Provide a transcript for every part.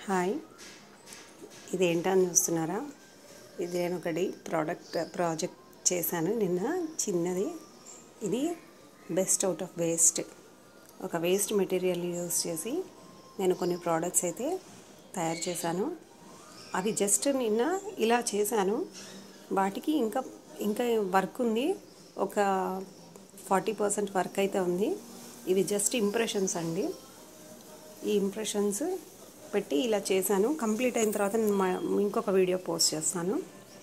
hi ఇది ఏంటని చూస్తున్నారా ఇది నేను ఒకటి ప్రోడక్ట్ ప్రాజెక్ట్ చేశాను నిన్న చిన్నది ఇది బెస్ట్ అవుట్ ఆఫ్ వేస్ట్ ఒక వేస్ట్ మెటీరియల్ యూస్ చేసి నేను కొన్ని ప్రోడక్ట్స్ అయితే తయారు చేశాను అవి జస్ట్ నిన్న ఇలా చేశాను వాటికి ఇంకా ఇంకా వర్క్ ఉంది ఒక ఫార్టీ పర్సెంట్ వర్క్ అయితే ఉంది ఇవి జస్ట్ ఇంప్రెషన్స్ అండి ఈ ఇంప్రెషన్స్ పెట్టి ఇలా చేశాను కంప్లీట్ అయిన తర్వాత నేను మా ఇంకొక వీడియో పోస్ట్ చేస్తాను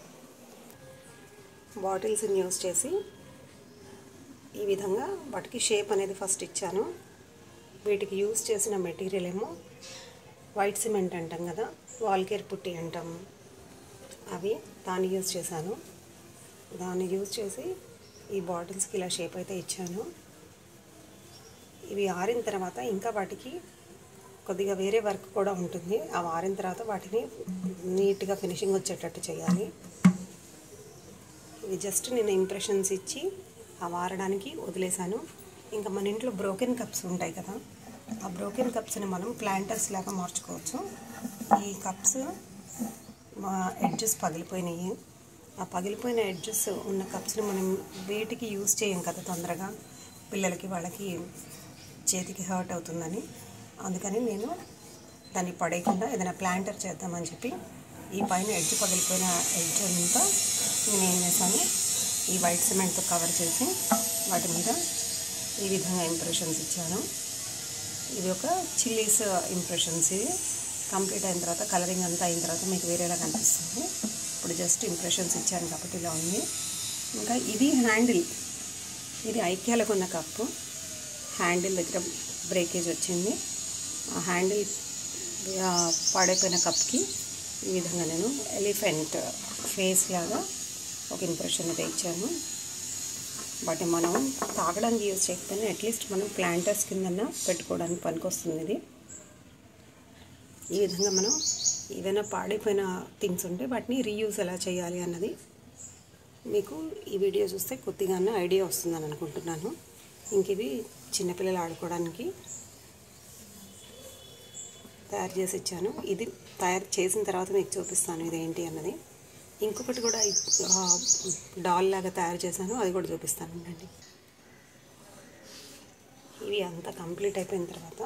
బాటిల్స్ని యూస్ చేసి ఈ విధంగా వాటికి షేప్ అనేది ఫస్ట్ ఇచ్చాను వీటికి యూస్ చేసిన మెటీరియల్ ఏమో వైట్ సిమెంట్ అంటాం కదా వాల్కేర్ పుట్టి అంటాం అవి దాన్ని యూస్ చేశాను దాన్ని యూస్ చేసి ఈ బాటిల్స్కి ఇలా షేప్ అయితే ఇచ్చాను ఇవి ఆరిన తర్వాత ఇంకా వాటికి కొద్దిగా వేరే వర్క్ కూడా ఉంటుంది ఆ ఆరిన తర్వాత వాటిని నీట్గా ఫినిషింగ్ వచ్చేటట్టు చేయాలి ఇవి జస్ట్ నేను ఇంప్రెషన్స్ ఇచ్చి ఆ వారడానికి వదిలేశాను ఇంకా మన ఇంట్లో బ్రోకెన్ కప్స్ ఉంటాయి కదా ఆ బ్రోకెన్ కప్స్ని మనం ప్లాంటర్స్ లాగా మార్చుకోవచ్చు ఈ కప్స్ ఎడ్జెస్ పగిలిపోయినాయి ఆ పగిలిపోయిన ఎడ్జెస్ ఉన్న కప్స్ని మనం వేటికి యూజ్ చేయం కదా తొందరగా పిల్లలకి వాళ్ళకి చేతికి హర్ట్ అవుతుందని అందుకని నేను దాన్ని పడేయకుండా ఏదైనా ప్లాంటర్ చేద్దామని చెప్పి ఈ పైన ఎడ్జ్ పగిలిపోయిన ఎడ్జ్ అంతా నేను ఏం చేశాను ఈ వైట్ సిమెంట్తో కవర్ చేసి వాటి మీద ఈ విధంగా ఇంప్రెషన్స్ ఇచ్చాను ఇది ఒక చిల్లీస్ ఇంప్రెషన్స్ ఇది కంప్లీట్ అయిన తర్వాత కలరింగ్ అంతా అయిన తర్వాత మీకు వేరేలా కనిపిస్తుంది ఇప్పుడు జస్ట్ ఇంప్రెషన్స్ ఇచ్చాను కాబట్టి ఇలా ఉంది ఇంకా ఇది హ్యాండిల్ ఇది ఐక్యాలకు ఉన్న కప్పు హ్యాండిల్ దగ్గర బ్రేకేజ్ వచ్చింది ఆ హ్యాండిల్ పాడైపోయిన కప్కి ఈ విధంగా నేను ఎలిఫెంట్ ఫేస్ లాగా ఒక ఇంప్రెషన్ అయితే ఇచ్చాను బట్ మనం తాగడానికి యూజ్ చేయకపోయినా అట్లీస్ట్ మనం ప్లాంటర్స్ కిందన్నా పెట్టుకోవడానికి పనికొస్తుంది ఇది ఈ విధంగా మనం ఏదైనా పాడైపోయిన థింగ్స్ ఉంటే వాటిని రీయూజ్ ఎలా చేయాలి అన్నది మీకు ఈ వీడియో చూస్తే కొద్దిగానే ఐడియా వస్తుందని అనుకుంటున్నాను ఇంక ఇవి చిన్నపిల్లలు ఆడుకోవడానికి తయారు చేసి ఇచ్చాను ఇది తయారు చేసిన తర్వాత మీకు చూపిస్తాను ఇది ఏంటి అన్నది ఇంకొకటి కూడా డాల్ లాగా తయారు చేశాను అది కూడా చూపిస్తాను అండి ఇవి అంతా కంప్లీట్ అయిపోయిన తర్వాత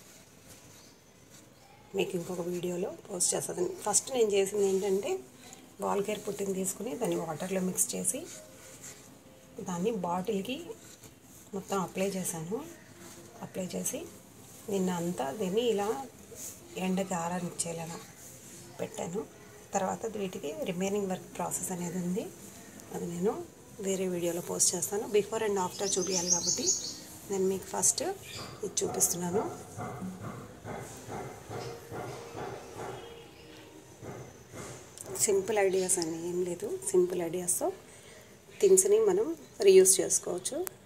మీకు ఇంకొక వీడియోలో పోస్ట్ చేస్తుంది ఫస్ట్ నేను చేసింది ఏంటంటే వాల్కేర్ పుట్టిని తీసుకుని దాన్ని వాటర్లో మిక్స్ చేసి దాన్ని బాటిల్కి మొత్తం అప్లై చేశాను అప్లై చేసి నిన్న అంతా దీన్ని ఇలా ఎండకి ఆరానిచ్చేలాగా పెట్టాను తర్వాత వీటికి రిమైనింగ్ వర్క్ ప్రాసెస్ అనేది ఉంది అది నేను వేరే వీడియోలో పోస్ట్ చేస్తాను బిఫోర్ అండ్ ఆఫ్టర్ చూపించాలి కాబట్టి నేను మీకు ఫస్ట్ ఇది చూపిస్తున్నాను సింపుల్ ఐడియాస్ అని ఏం లేదు సింపుల్ ఐడియాస్తో థింగ్స్ని మనం రీయూస్ చేసుకోవచ్చు